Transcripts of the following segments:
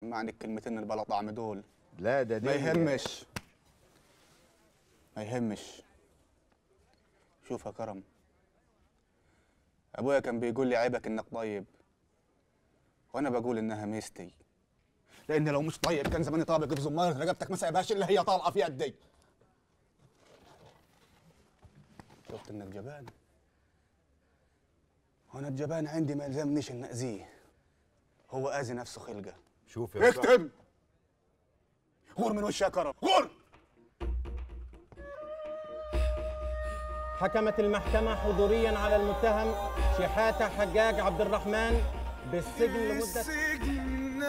تسمعني الكلمتين اللي بلا طعم دول لا ده ما دي يهمش ما يهمش شوف يا كرم ابويا كان بيقول لي عيبك انك طيب وانا بقول انها ميزتي لان لو مش طيب كان زماني طابق في زمار رقبتك ما سايبهاش الا هي طالقه في يدي شفت انك جبان وانا الجبان عندي ما يلزمنيش ان اذيه هو اذي نفسه خلقه شوف يا صاحبي. اكتب غور من وشي يا كرم غور حكمت المحكمة حضوريا على المتهم شحاتة حجاج عبد الرحمن بالسجن لمدة السجن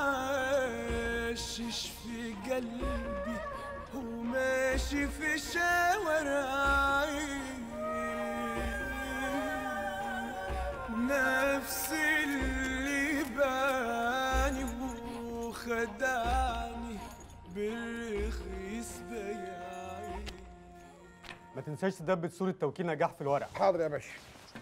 عاشش في قلبي وماشي في شوارعي نفس اللي باني وخدعني بالرخيص بياعي ما تنساش تثبت صورة توكيل نجاح في الورق حاضر يا باشا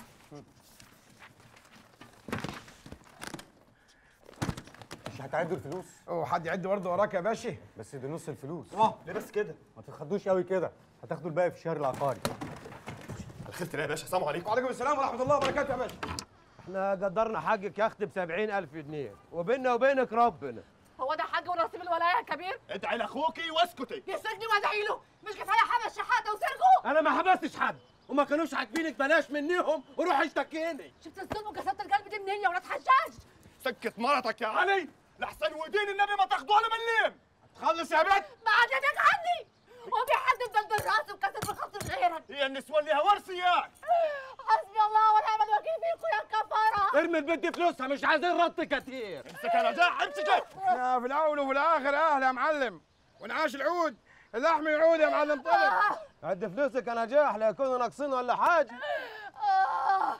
مش هتعدوا الفلوس هو حد يعد برضه وراك يا باشا بس دي نص الفلوس اه ليه بس كده ما تتخضوش قوي كده هتاخدوا الباقي في الشهر العقاري خير يا باشا السلام عليكم وعليكم السلام ورحمه الله وبركاته يا باشا احنا قدرنا حقك يا اختي ب 70000 جنيه وبيننا وبينك ربنا هو ده حاج ونصيب الولايه يا كبير ادعي لاخوكي واسكتي يسجني وادعي له مش كفايه حبس شحاته وسرقه انا ما حبستش حد وما كانوش عاجبينك بلاش منيهم وروح اشتكيني شفت الظلم وكسرت القلب دي منين يا ولاد حجاج سكت مرتك يا علي لحسن ودين النبي ما تاخدوها مليم تخلص يا بنت بعد يدك عني وفي حد مدلدل راسي وكسر بخاطر غيرك هي النسوان ليها ورث اياك حسبي الله ونعم الوكيل فيكم يا كفاره ارمي البنت فلوسها مش عايزين رد كتير امسك يا نجاح امسكك يا في الاول وفي الاخر اهل يا معلم ونعاش العود اللحم يعود يا معلم طلب عد فلوسك يا نجاح لا يكونوا ناقصين ولا حاجه آه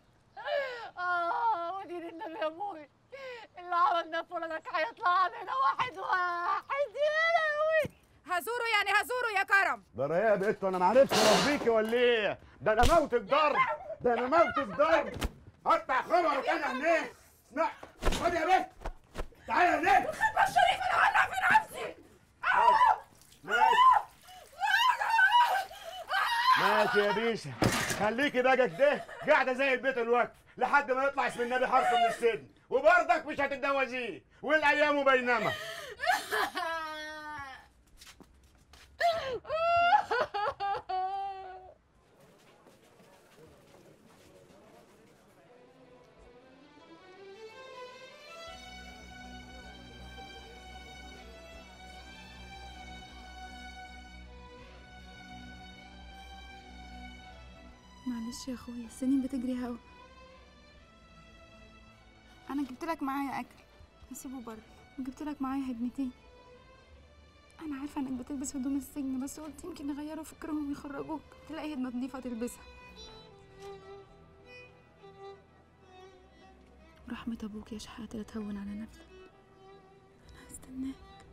آه ودين النبي يا أبوي اللي عملنا في ولدك هيطلع علينا واحد واحد يا لهوي هزوره يعني هزوره يا كرم ده ايه يا بنت انا ما عرفتش اربيكي ولا ايه ده انا موتك ضرب ده انا موتك ضرب قطع خبرك انا هناك اسمع خد يا بنت تعالى هناك الخدمة الشريفة انا هولع في نفسي ماشي ماشي يا بيشا خليكي بقى كده قاعده زي البيت الوقت لحد ما يطلع اسم النبي حرف من السجن وبرضك مش هتتجوزيه والايام بينما معلش يا اخويا السنين بتجري هوا انا جبت لك معايا اكل هسيبه بره وجبت لك معايا هدمتين انا عارفه انك بتلبس هدوم السجن بس قلت يمكن يغيروا فكرهم ويخرجوك تلاقي هدمه نضيفه تلبسها ورحمة أبوك يا شحاتة لا تهون على نفسك أنا هستناك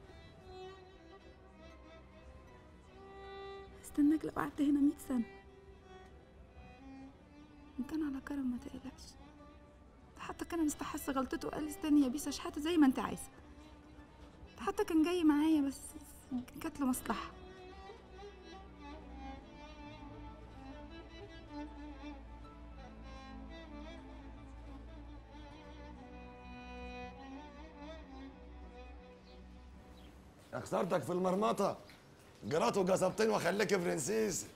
هستناك لو قعدت هنا مية سنة إن كان على كرم ما تقلقش ده حتى كان مستحس غلطته وقال لي استني يا بيسا شحاته زي ما انت عايزه ده حتى كان جاي معايا بس كانت له مصلحه خسرتك في المرمطة جرات وقصبتين وخليك فرنسيس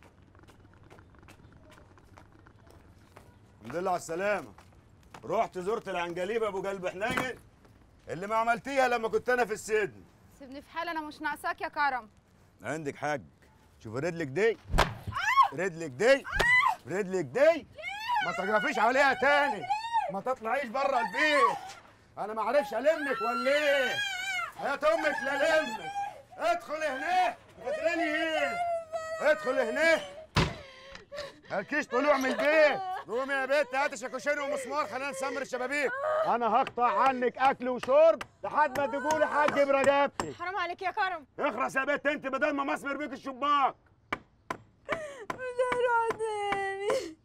الحمد لله على السلامة رحت زرت العنجليب ابو قلب حنين اللي ما عملتيها لما كنت انا في السجن سيبني في حالي انا مش ناقصاك يا كرم عندك حاج شوف رجلك دي رجلك دي رجلك دي ما تجرفيش عليها تاني ما تطلعيش بره البيت انا ما اعرفش المك ولا ايه حياة امك لا لمك ادخل هنا فاكراني ايه ادخل هنا مالكيش طلوع من البيت قومي يا بنت هاتي شاكوشين ومسمار خلينا نسمر الشبابيك انا هقطع عنك اكل وشرب لحد ما تقولي حاج برقبتي حرام عليك يا كرم اخرس يا بنت انت بدل ما مسمر بيك الشباك مش هروح تاني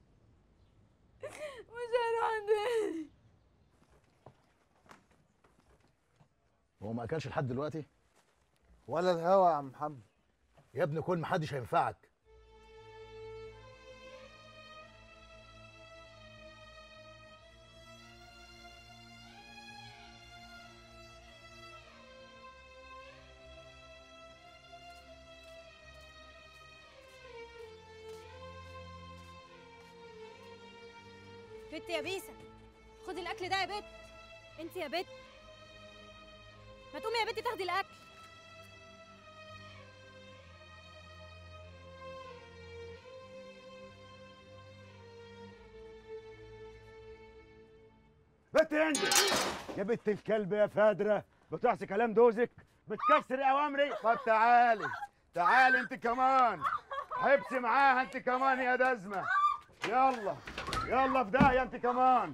مش هروح تاني هو ما اكلش لحد دلوقتي ولا الهوا يا عم محمد يا ابني كل محدش هينفعك بت يا بيسا خدي الاكل ده يا بت انت يا بت ما تقومي يا بت تاخدي الاكل بنت عندك يا بنت الكلب يا فادرة بتعصي كلام دوزك بتكسر اوامري طب تعالي تعالي انت كمان حبسي معاها انت كمان يا دزمة يلا يلا في داهية انت كمان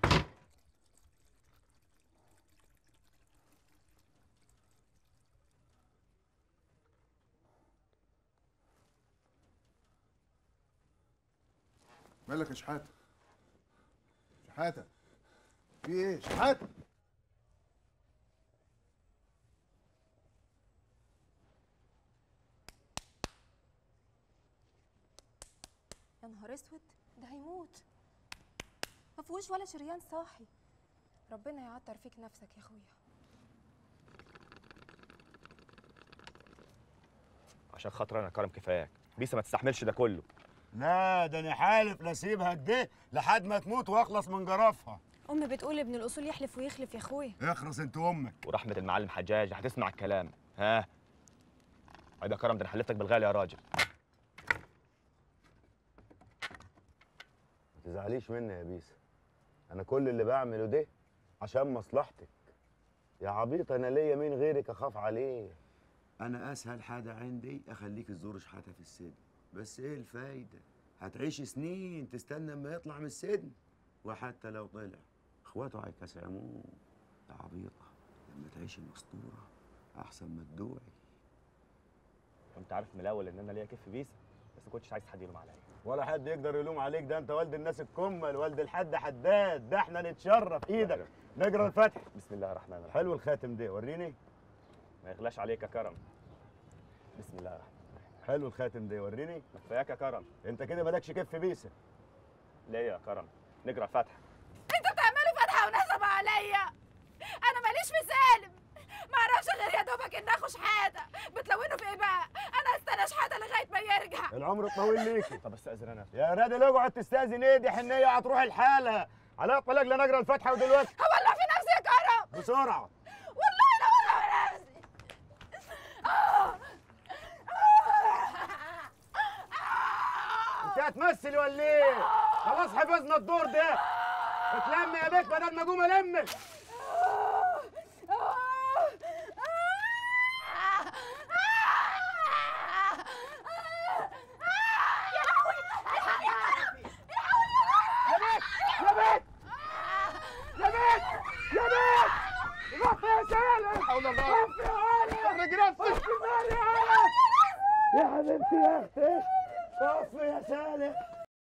مالك يا شحاته شحاته في ايه شحاته يا نهار اسود ده هيموت ما فيهوش ولا شريان صاحي ربنا يعطر فيك نفسك يا اخويا عشان خاطر انا كرم كفاياك بيسا ما تستحملش ده كله لا ده انا حالف لاسيبها كده لحد ما تموت واخلص من جرافها امي بتقول ابن الاصول يحلف ويخلف يا اخويا اخرس انت امك ورحمه المعلم حجاج هتسمع الكلام ها عيب يا كرم ده انا حلفتك بالغالي يا راجل ما تزعليش مني يا بيسا انا كل اللي بعمله ده عشان مصلحتك يا عبيط انا ليا مين غيرك اخاف عليه انا اسهل حاجه عندي اخليك تزور شحاته في السجن بس ايه الفايده هتعيش سنين تستنى اما يطلع من السجن وحتى لو طلع اخواته هيكسعموه يا عبيطه لما تعيشي مسطوره احسن ما تدوعي كنت عارف من الاول ان انا ليا كيف بيسا بس ما كنتش عايز حد يلوم عليا ولا حد يقدر يلوم عليك ده انت والد الناس الكمل والد الحد حداد ده احنا نتشرف ايدك نقرا الفتح بسم الله الرحمن الرحيم حلو الخاتم ده وريني ما يغلاش عليك يا كرم بسم الله الرحمن حلو الخاتم ده وريني ما كفاياك يا كرم انت كده مالكش كف بيسه ليه يا كرم نقرا الفاتحه انتوا بتعملوا فتحه ونصب عليا انا ماليش في سالم ما اعرفش غير يا دوبك ان اخو شحاته بتلونوا في ايه بقى انا استنى شحاته لغايه ما يرجع العمر الطويل ليكي طب استاذن انا يا راجل اقعد تستاذن ايه دي حنيه هتروح لحالها على طلاق لا نقرا الفاتحه ودلوقتي هولع في نفسي يا كرم بسرعه والله لا هولع في نفسي آه. انت هتمثلي ولا ايه خلاص حفظنا الدور ده اتلم يا بيت بدل ما اقوم المك يا بيت يا بيت يا بيت يا بيت غطي يا سالم حول الله غطي يا عالم الرجال في يا حبيبتي يا اختي غطي يا سالم